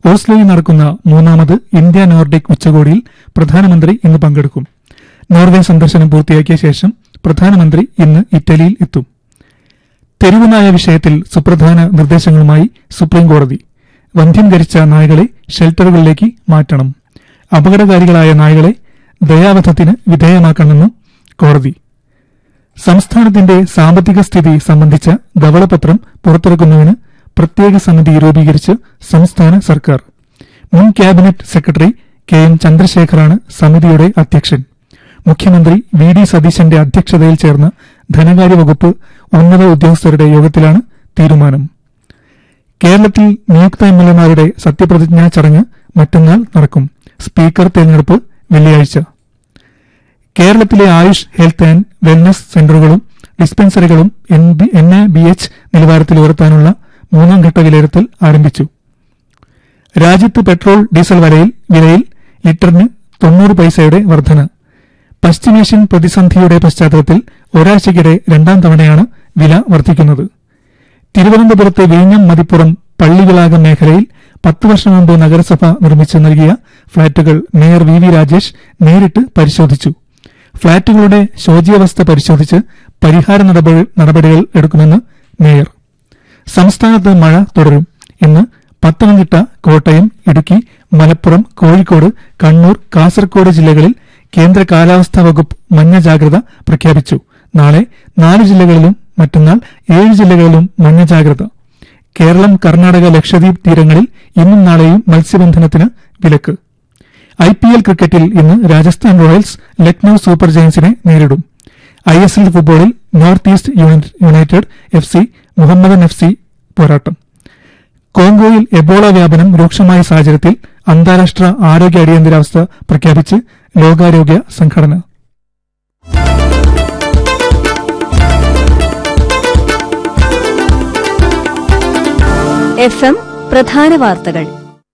ഓസ്ലോയിൽ നടക്കുന്ന മൂന്നാമത് India Nordic ഉച്ചകോടിയിൽ പ്രധാനമന്ത്രി ഇന്ന് പങ്കെടുക്കും നോർവേ സന്ദർശനം പൂർത്തിയാക്കിയ ശേഷം പ്രധാനമന്ത്രി ഇന്ന് ഇറ്റലിയിൽ എത്തും തെരുവുനായ വിഷയത്തിൽ സുപ്രധാന നിർദ്ദേശങ്ങളുമായി സുപ്രീംകോടതി വന്ധ്യംകരിച്ച നായകളെ ഷെൽട്ടറുകളിലേക്ക് മാറ്റണം അപകടകാരികളായ നായകളെ ദയാവധത്തിന് വിധേയമാക്കണമെന്നും കോടതി സംസ്ഥാനത്തിന്റെ സാമ്പത്തിക സ്ഥിതി സംബന്ധിച്ച ധവളപത്രം പുറത്തിറക്കുന്നതിന് പ്രത്യേക സമിതി രൂപീകരിച്ച് സംസ്ഥാന സർക്കാർ മുൻ ക്യാബിനറ്റ് സെക്രട്ടറി കെ എം ചന്ദ്രശേഖറാണ് സമിതിയുടെ അധ്യക്ഷൻ മുഖ്യമന്ത്രി വി ഡി സതീശന്റെ അധ്യക്ഷതയിൽ ചേർന്ന ധനകാര്യ വകുപ്പ് ഉന്നത ഉദ്യോഗസ്ഥരുടെ യോഗത്തിലാണ് തീരുമാനം കേരളത്തിൽ നിയുക്ത എംഎൽഎമാരുടെ സത്യപ്രതിജ്ഞാ ചടങ്ങ് മറ്റന്നാൾ നടക്കും സ്പീക്കർ തെരഞ്ഞെടുപ്പ് വെള്ളിയാഴ്ച കേരളത്തിലെ ആയുഷ് ഹെൽത്ത് ആൻഡ് വെൽനസ് സെന്ററുകളും ഡിസ്പെൻസറികളും എൻ എ ബി എച്ച് നിലവാരത്തിൽ ഉയർത്താനുള്ള മൂന്നാം ഘട്ട വിലയിരുത്തൽ ആരംഭിച്ചു രാജ്യത്ത് പെട്രോൾ ഡീസൽ വിലയിൽ വിലയിൽ ലിറ്ററിന് തൊണ്ണൂറ് പൈസയുടെ വർധന പശ്ചിമേഷ്യൻ പ്രതിസന്ധിയുടെ പശ്ചാത്തലത്തിൽ ഒരാഴ്ചയ്ക്കിടെ രണ്ടാം തവണയാണ് വില വർദ്ധിക്കുന്നത് തിരുവനന്തപുരത്ത് വിഴിഞ്ഞം മതിപ്പുറം പള്ളിവിളാകം മേഖലയിൽ പത്ത് വർഷം മുമ്പ് നഗരസഭ നിർമ്മിച്ചു നൽകിയ ഫ്ളാറ്റുകൾ മേയർ വി വി രാജേഷ് നേരിട്ട് പരിശോധിച്ചു ഫ്ളാറ്റുകളുടെ ശോച്യാവസ്ഥ പരിശോധിച്ച് പരിഹാര നടപടി- നടപടികൾ എടുക്കുമെന്ന് മേയർ സംസ്ഥാനത്ത് മഴ തുടരും ഇന്ന് പത്തനംതിട്ട കോട്ടയം ഇടുക്കി മലപ്പുറം കോഴിക്കോട് കണ്ണൂർ കാസർഗോഡ് ജില്ലകളിൽ കേന്ദ്ര കാലാവസ്ഥാ വകുപ്പ് മഞ്ഞ ജാഗ്രത പ്രഖ്യാപിച്ചു നാളെ നാല് ജില്ലകളിലും മറ്റന്നാൾ ഏഴ് ജില്ലകളിലും മഞ്ഞ ജാഗ്രത കേരളം കർണാടക ലക്ഷദ്വീപ് തീരങ്ങളിൽ ഇന്നും നാളെയും മത്സ്യബന്ധനത്തിന് വിലക്ക് ഐ പി എൽ ക്രിക്കറ്റിൽ ഇന്ന് രാജസ്ഥാൻ റോയൽസ് ലക്നൌ സൂപ്പർ ജയൻസിനെ നേരിടും ഐ എസ് എൽ ഫുട്ബോളിൽ north east united- united F C Mohammedan F C പോരാട്ടം കോങ്കോയിൽ എബോള വ്യാപനം രൂക്ഷമായ സാഹചര്യത്തിൽ അന്താരാഷ്ട്ര ആരോഗ്യ അടിയന്തരാവസ്ഥ പ്രഖ്യാപിച്ച് ലോകാരോഗ്യ സംഘടന എഫ് എം പ്രധാന വാർത്തകൾ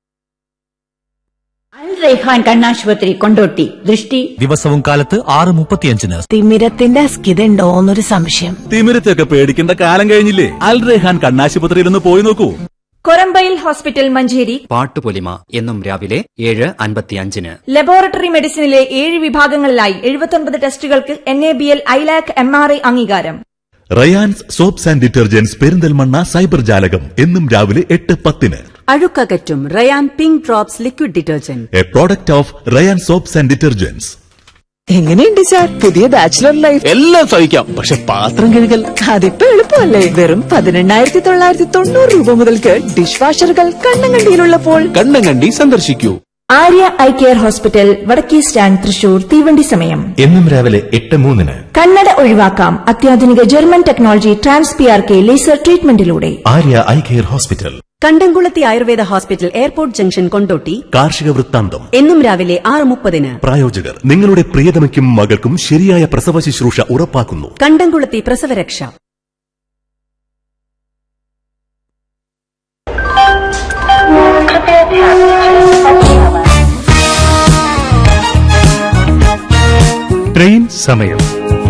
അൽ റൈഹാൻ കണ്ണാശുപത്രി കൊണ്ടോട്ടി ദൃഷ്ടി ദിവസവും കാലത്ത് ആറ് മുപ്പത്തിയഞ്ചിന് തിമിരത്തിന്റെ അസ്കിതയുണ്ടോ എന്നൊരു സംശയം തിമിരത്തൊക്കെ പേടിക്കേണ്ട കാലം കഴിഞ്ഞില്ലേ അൽ റെഹാൻ കണ്ണാശുപത്രിയിൽ ഒന്ന് പോയി നോക്കൂ കൊരമ്പയിൽ ഹോസ്പിറ്റൽ മഞ്ചേരി പാട്ടുപൊലിമ എന്നും രാവിലെ ഏഴ് അൻപത്തിയഞ്ചിന് ലബോറട്ടറി മെഡിസിനിലെ ഏഴ് വിഭാഗങ്ങളിലായി എഴുപത്തൊൻപത് ടെസ്റ്റുകൾക്ക് N A B L ILAC M R I അംഗീകാരം Rayan's soaps and detergents Perinthalmanna cyber ജാലകം എന്നും രാവിലെ എട്ട് പത്തിന് അഴുക്കകറ്റും Rayan pink drops liquid detergent a product of Rayan soaps and detergents എങ്ങനെയുണ്ട് സാർ പുതിയ ബാച്ചിലർ ലൈഫ് എല്ലാം സഹിക്കാം പക്ഷെ പാത്രം കഴുകൽ അതിപ്പോ എളുപ്പമല്ലേ വെറും പതിനെണ്ണായിരത്തി തൊള്ളായിരത്തി തൊണ്ണൂറ് രൂപ മുതൽക്ക് ഡിഷ് വാഷറുകൾ കണ്ണങ്കണ്ടിയിലുള്ളപ്പോൾ കണ്ണം കണ്ടി സന്ദർശിക്കൂ ആര്യ ഐ കെയർ ഹോസ്പിറ്റൽ വടക്കേ സ്റ്റാൻഡ് തൃശൂർ തീവണ്ടി സമയം എന്നും രാവിലെ എട്ട് മൂന്നിന് കണ്ണട ഒഴിവാക്കാം അത്യാധുനിക German technology trans P R K laser ട്രീറ്റ്മെന്റിലൂടെ Arya eye care hospital Kandamkulathi Ayurveda hospital airport junction Kondotty കാർഷിക വൃത്താന്തം എന്നും രാവിലെ ആറ് മുപ്പതിന് പ്രായോജകർ നിങ്ങളുടെ പ്രിയതമയ്ക്കും മകൾക്കും ശരിയായ പ്രസവ ശുശ്രൂഷ ഉറപ്പാക്കുന്നു കണ്ടംകുളത്തി പ്രസവരക്ഷ ട്രെയിൻ സമയം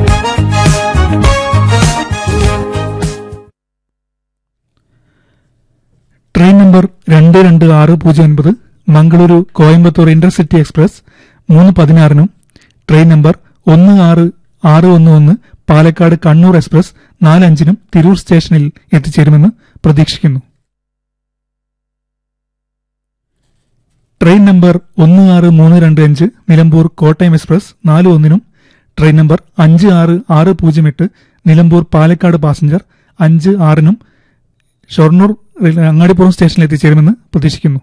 ട്രെയിൻ നമ്പർ രണ്ട് രണ്ട് ആറ് പൂജ്യം ഒൻപത് മംഗളൂരു കോയമ്പത്തൂർ ഇന്റർസിറ്റി എക്സ്പ്രസ് മൂന്ന് പതിനാറിനും ട്രെയിൻ നമ്പർ ഒന്ന് ആറ് ആറ് ഒന്ന് ഒന്ന് പാലക്കാട് കണ്ണൂർ എക്സ്പ്രസ് നാല് അഞ്ചിനും തിരൂർ സ്റ്റേഷനിൽ എത്തിച്ചേരുമെന്ന് പ്രതീക്ഷിക്കുന്നു ട്രെയിൻ നമ്പർ ഒന്ന് ആറ് മൂന്ന് രണ്ട് അഞ്ച് നിലമ്പൂർ കോട്ടയം എക്സ്പ്രസ് നാല് ഒന്നിനും ട്രെയിൻ നമ്പർ അഞ്ച് ആറ് ആറ് പൂജ്യം എട്ട് നിലമ്പൂർ പാലക്കാട് പാസഞ്ചർ അഞ്ച് ആറിനും ഷൊർണൂർ റെയിൽ- അങ്ങാടിപ്പുറം സ്റ്റേഷനിൽ എത്തിച്ചേരുമെന്ന് പ്രതീക്ഷിക്കുന്നു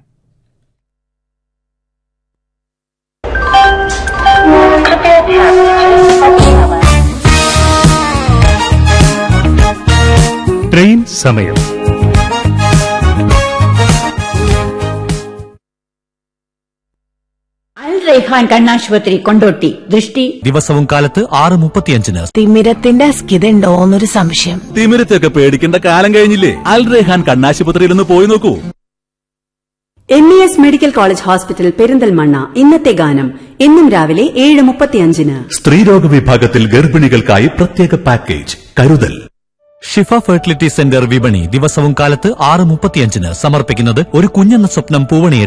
ട്രെയിൻ സമയം അൽ റൈഹാൻ കണ്ണാശുപത്രി കൊണ്ടോട്ടി ദൃഷ്ടി ദിവസവും കാലത്ത് ആറ് മുപ്പത്തിയഞ്ചിന് തിമിരത്തിന്റെ അസ്കിതയുണ്ടോ എന്നൊരു സംശയം തിമിരത്തൊക്കെ പേടിക്കേണ്ട കാലം കഴിഞ്ഞില്ലേ അൽ റെഹാൻ കണ്ണാശുപത്രിയിൽ ഒന്ന് പോയി നോക്കൂ M E S medical college hospital Perinthalmanna ഇന്നത്തെ ഗാനം എന്നും രാവിലെ ഏഴ് മുപ്പത്തിയഞ്ചിന് സ്ത്രീരോഗ വിഭാഗത്തിൽ ഗർഭിണികൾക്കായി പ്രത്യേക പാക്കേജ് കരുതൽ ഷിഫ ഫെർട്ടിലിറ്റി സെന്റർ വിപണി ദിവസവും കാലത്ത് ആറ് മുപ്പത്തിയഞ്ചിന് സമർപ്പിക്കുന്നത് ഒരു കുഞ്ഞെന്ന സ്വപ്നം പൂവണി